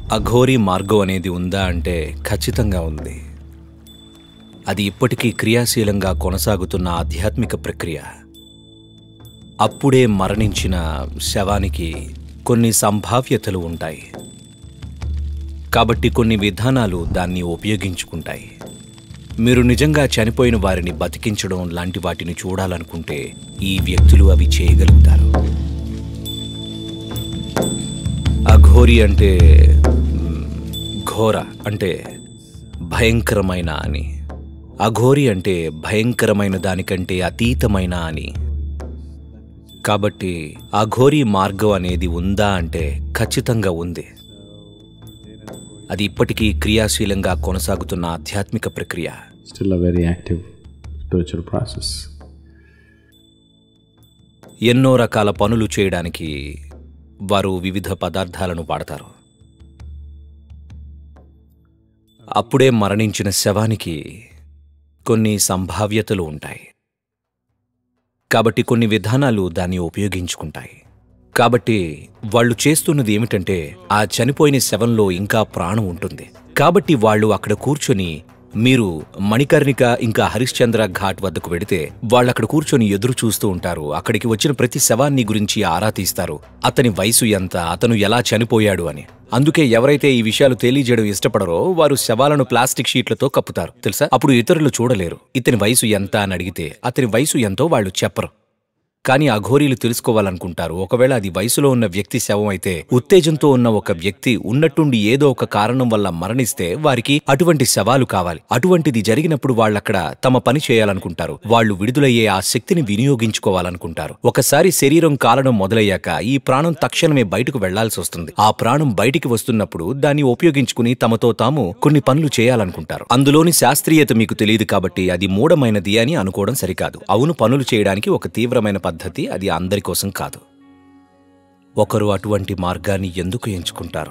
అఘోరీ మార్గం అనేది ఉందా అంటే ఖచ్చితంగా ఉంది అది ఇప్పటికీ క్రియాశీలంగా కొనసాగుతున్న ఆధ్యాత్మిక ప్రక్రియ అప్పుడే మరణించిన శవానికి కొన్ని సంభావ్యతలు ఉంటాయి కాబట్టి కొన్ని విధానాలు దాన్ని ఉపయోగించుకుంటాయి మీరు నిజంగా చనిపోయిన వారిని బతికించడం లాంటి వాటిని చూడాలనుకుంటే ఈ వ్యక్తులు అవి చేయగలుగుతారు అఘోరి అంటే మ్, ఘోర అంటే భయంకరమైన అని అఘోరి అంటే భయంకరమైన దానికంటే అతీతమైన అని కాబట్టి అఘోరి మార్గం అనేది ఉందా అంటే ఖచ్చితంగా ఉంది అది ఇప్పటికీ క్రియాశీలంగా కొనసాగుతున్న ఆధ్యాత్మిక ప్రక్రియ Still a very active spiritual process. ఎన్నో రకాల పనులు చేయడానికి వారు వివిధ పదార్థాలను వాడతారు అప్పుడే మరణించిన శవానికి కొన్ని సంభావ్యతలు ఉంటాయి కాబట్టి కొన్ని విధానాలు దాన్ని ఉపయోగించుకుంటాయి కాబట్టి వాళ్ళు చేస్తున్నది ఏమిటంటే ఆ చనిపోయిన శవంలో ఇంకా ప్రాణం ఉంటుంది కాబట్టి వాళ్ళు అక్కడ కూర్చొని మీరు మణికర్ణిక ఇంకా హరిశ్చంద్ర ఘాట్ వద్దకు వెడితే వాళ్ళు అక్కడ కూర్చొని ఎదురు చూస్తూ ఉంటారు అక్కడికి వచ్చిన ప్రతి శవాన్ని గురించి ఆరా తీస్తారు అతని వయసు ఎంత అతను ఎలా చనిపోయాడు అని అందుకే ఎవరైతే ఈ విషయాలు తెలియజేయడం ఇష్టపడరో వారు శవాలను ప్లాస్టిక్ షీట్లతో కప్పుతారు తెలుసా అప్పుడు ఇతరులు చూడలేరు ఇతని వయసు ఎంత అని అడిగితే అతని వయసు ఎంతో వాళ్ళు చెప్పరు కానీ అఘోరీలు తెలుసుకోవాలనుకుంటారు ఒకవేళ అది వయసులో ఉన్న వ్యక్తి శవం అయితే ఉత్తేజంతో ఉన్న ఒక వ్యక్తి ఉన్నట్టుండి ఏదో ఒక కారణం వల్ల మరణిస్తే వారికి అటువంటి శవాలు కావాలి అటువంటిది జరిగినప్పుడు వాళ్ళక్కడ తమ పని చేయాలనుకుంటారు వాళ్ళు విడుదలయ్యే ఆ శక్తిని వినియోగించుకోవాలనుకుంటారు ఒకసారి శరీరం కాలడం మొదలయ్యాక ఈ ప్రాణం తక్షణమే బయటకు వెళ్లాల్సి వస్తుంది ఆ ప్రాణం బయటికి వస్తున్నప్పుడు దాన్ని ఉపయోగించుకుని తమతో తాము కొన్ని పనులు చేయాలనుకుంటారు అందులోని శాస్త్రీయత మీకు తెలియదు కాబట్టి అది మూఢమైనది అని అనుకోవడం సరికాదు అవును పనులు చేయడానికి ఒక తీవ్రమైన పద్ధతి అది అందరి కోసం కాదు ఒకరు అటువంటి మార్గాన్ని ఎందుకు ఎంచుకుంటారు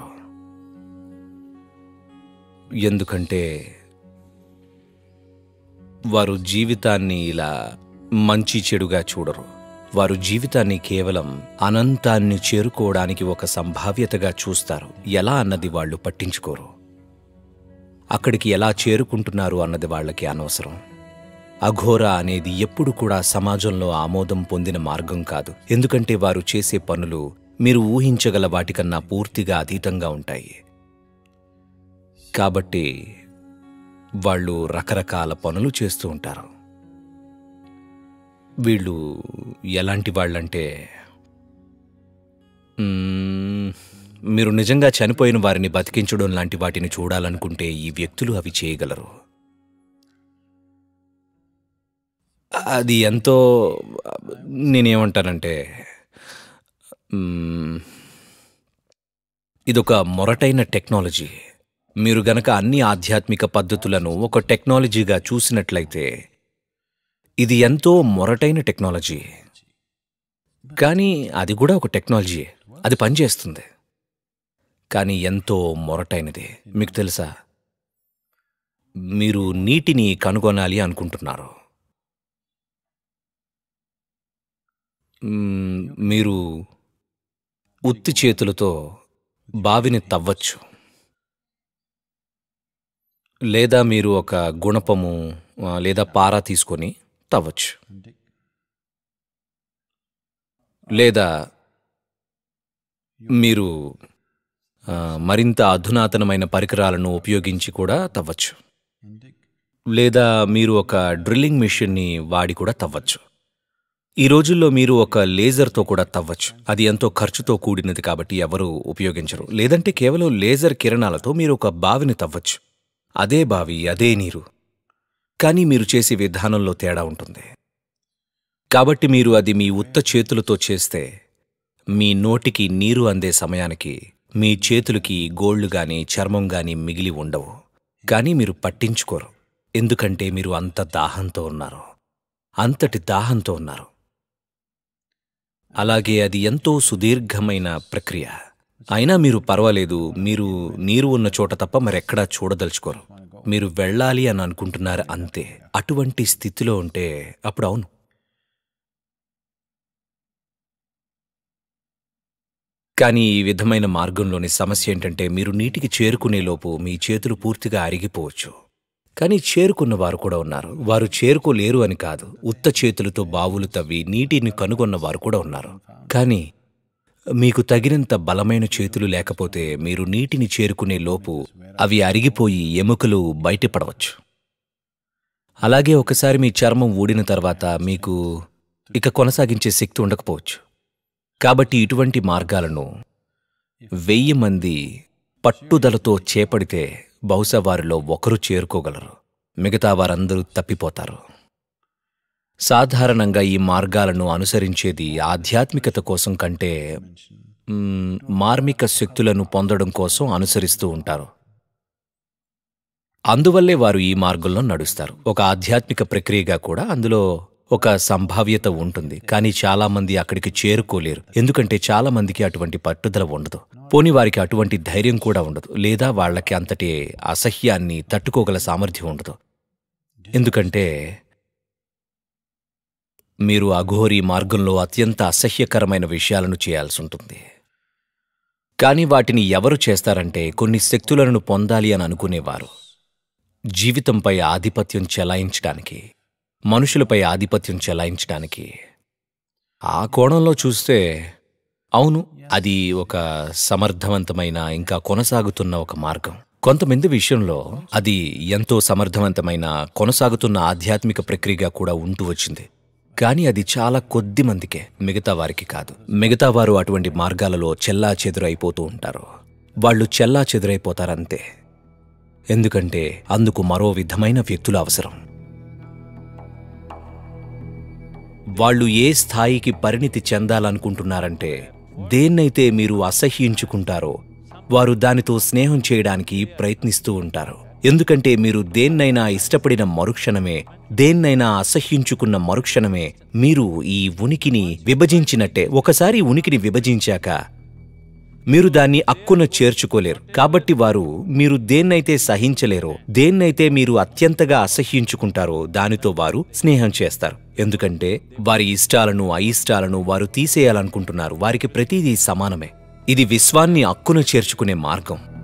ఎందుకంటే వారు జీవితాన్ని ఇలా మంచి చెడుగా చూడరు వారు జీవితాన్ని కేవలం అనంతాన్ని చేరుకోవడానికి ఒక సంభావ్యతగా చూస్తారు ఎలా అన్నది వాళ్ళు పట్టించుకోరు అక్కడికి ఎలా చేరుకుంటున్నారు అన్నది వాళ్ళకి అనవసరం అఘోర అనేది ఎప్పుడు కూడా సమాజంలో ఆమోదం పొందిన మార్గం కాదు ఎందుకంటే వారు చేసే పనులు మీరు ఊహించగల వాటికన్నా పూర్తిగా అతీతంగా ఉంటాయి కాబట్టి వాళ్ళు రకరకాల పనులు చేస్తూ ఉంటారు వీళ్ళు ఎలాంటి వాళ్ళంటే మ్మ్, మీరు నిజంగా చనిపోయిన వారిని బతికించడం లాంటి వాటిని చూడాలనుకుంటే ఈ వ్యక్తులు అవి చేయగలరు అది ఎంతో నేనేమంటానంటే మ్మ్, ఇదొక మొరటైన టెక్నాలజీ మీరు గనక అన్ని ఆధ్యాత్మిక పద్ధతులను ఒక టెక్నాలజీగా చూసినట్లయితే ఇది ఎంతో మొరటైన టెక్నాలజీ కానీ అది కూడా ఒక టెక్నాలజీ అది పనిచేస్తుంది కానీ ఎంతో మొరటైనది మీకు తెలుసా మీరు నీటిని కనుగొనాలి అనుకుంటున్నారు మ్మ్, మీరు ఉత్తి చేతులతో బావిని తవ్వచ్చు లేదా మీరు ఒక గుణపము ఆ, లేదా పార తీసుకొని తవ్వచ్చు లేదా మీరు ఆ, మరింత అధునాతనమైన పరికరాలను ఉపయోగించి కూడా తవ్వచ్చు లేదా మీరు ఒక డ్రిల్లింగ్ మిషన్ని వాడి కూడా తవ్వచ్చు ఈ రోజుల్లో మీరు ఒక లేజర్తో కూడా తవ్వచ్చు అది ఎంతో ఖర్చుతో కూడినది కాబట్టి ఎవరు ఉపయోగించరు లేదంటే కేవలం లేజర్ కిరణాలతో మీరు ఒక బావిని తవ్వచ్చు అదే బావి అదే నీరు కానీ మీరు చేసే విధానంలో తేడా ఉంటుంది కాబట్టి మీరు అది మీ ఉత్త చేతులతో చేస్తే మీ నోటికి నీరు అందే సమయానికి మీ చేతులకి గోళ్లు గాని చర్మం గాని మిగిలి ఉండవు కానీ మీరు పట్టించుకోరు ఎందుకంటే మీరు అంత దాహంతో ఉన్నారు అంతటి దాహంతో ఉన్నారు అలాగే అది ఎంతో సుదీర్ఘమైన ప్రక్రియ అయినా మీరు పర్వాలేదు మీరు నీరు ఉన్న చోట తప్ప మరెక్కడా చూడదలుచుకోరు మీరు వెళ్ళాలి అని అనుకుంటున్నారు అంతే అటువంటి స్థితిలో ఉంటే అప్పుడు అవును కానీ ఈ విధమైన మార్గంలోని సమస్య ఏంటంటే మీరు నీటికి చేరుకునేలోపు మీ చేతులు పూర్తిగా అరిగిపోవచ్చు కానీ చేరుకున్న వారు కూడా ఉన్నారు వారు చేరుకోలేరు అని కాదు ఉత్త చేతులతో బావులు తవ్వి నీటిని కనుగొన్న వారు కూడా ఉన్నారు కానీ మీకు తగినంత బలమైన చేతులు లేకపోతే మీరు నీటిని చేరుకునే లోపు అవి అరిగిపోయి ఎముకలు బయటపడవచ్చు అలాగే ఒకసారి మీ చర్మం ఊడిన తర్వాత మీకు ఇక కొనసాగించే శక్తి ఉండకపోవచ్చు కాబట్టి ఇటువంటి మార్గాలను వెయ్యి మంది పట్టుదలతో చేపడితే బహుశా వారిలో ఒకరు చేరుకోగలరు మిగతా వారందరూ తప్పిపోతారు సాధారణంగా ఈ మార్గాలను అనుసరించేది ఆధ్యాత్మికత కోసం కంటే మ్, మార్మిక శక్తులను పొందడం కోసం అనుసరిస్తూ ఉంటారు అందువల్లే వారు ఈ మార్గంలో నడుస్తారు ఒక ఆధ్యాత్మిక ప్రక్రియగా కూడా అందులో ఒక సంభావ్యత ఉంటుంది కానీ చాలా మంది అక్కడికి చేరుకోలేరు ఎందుకంటే చాలా మందికి అటువంటి పట్టుదల ఉండదు పోని వారికి అటువంటి ధైర్యం కూడా ఉండదు లేదా వాళ్ళకి అంతటి అసహ్యాన్ని తట్టుకోగల సామర్థ్యం ఉండదు ఎందుకంటే మీరు అఘోరీ మార్గంలో అత్యంత అసహ్యకరమైన విషయాలను చేయాల్సి ఉంటుంది కానీ వాటిని ఎవరు చేస్తారంటే కొన్ని శక్తులను పొందాలి అని అనుకునేవారు జీవితంపై ఆధిపత్యం చెలాయించడానికి మనుషులపై ఆధిపత్యం చెలాయించడానికి ఆ కోణంలో చూస్తే అవును అది ఒక సమర్థవంతమైన ఇంకా కొనసాగుతున్న ఒక మార్గం కొంతమంది విషయంలో అది ఎంతో సమర్థవంతమైన కొనసాగుతున్న ఆధ్యాత్మిక ప్రక్రియగా కూడా ఉంటూ వచ్చింది కానీ అది చాలా కొద్ది మందికే మిగతా వారికి కాదు మిగతా వారు అటువంటి మార్గాలలో చెల్లా చెదురైపోతూ ఉంటారు వాళ్ళు చెల్లా చెదురైపోతారంతే ఎందుకంటే అందుకు మరో విధమైన వ్యక్తులు అవసరం వాళ్ళు ఏ స్థాయికి పరిణితి చెందాలనుకుంటున్నారంటే దేన్నైతే మీరు అసహ్యించుకుంటారో వారు దానితో స్నేహం చేయడానికి ప్రయత్నిస్తూ ఉంటారు ఎందుకంటే మీరు దేన్నైనా ఇష్టపడిన మరుక్షణమే దేన్నైనా అసహ్యించుకున్న మరుక్షణమే మీరు ఈ ఉనికిని విభజించినట్టే ఒకసారి ఉనికిని విభజించాక మీరు దాన్ని అక్కున చేర్చుకోలేరు కాబట్టి వారు మీరు దేన్నైతే సహించలేరో దేన్నైతే మీరు అత్యంతగా అసహ్యించుకుంటారో దానితో వారు స్నేహం చేస్తారు ఎందుకంటే వారి ఇష్టాలను అయిష్టాలను వారు తీసేయాలనుకుంటున్నారు వారికి ప్రతిదీ సమానమే ఇది విశ్వాన్ని అక్కున చేర్చుకునే మార్గం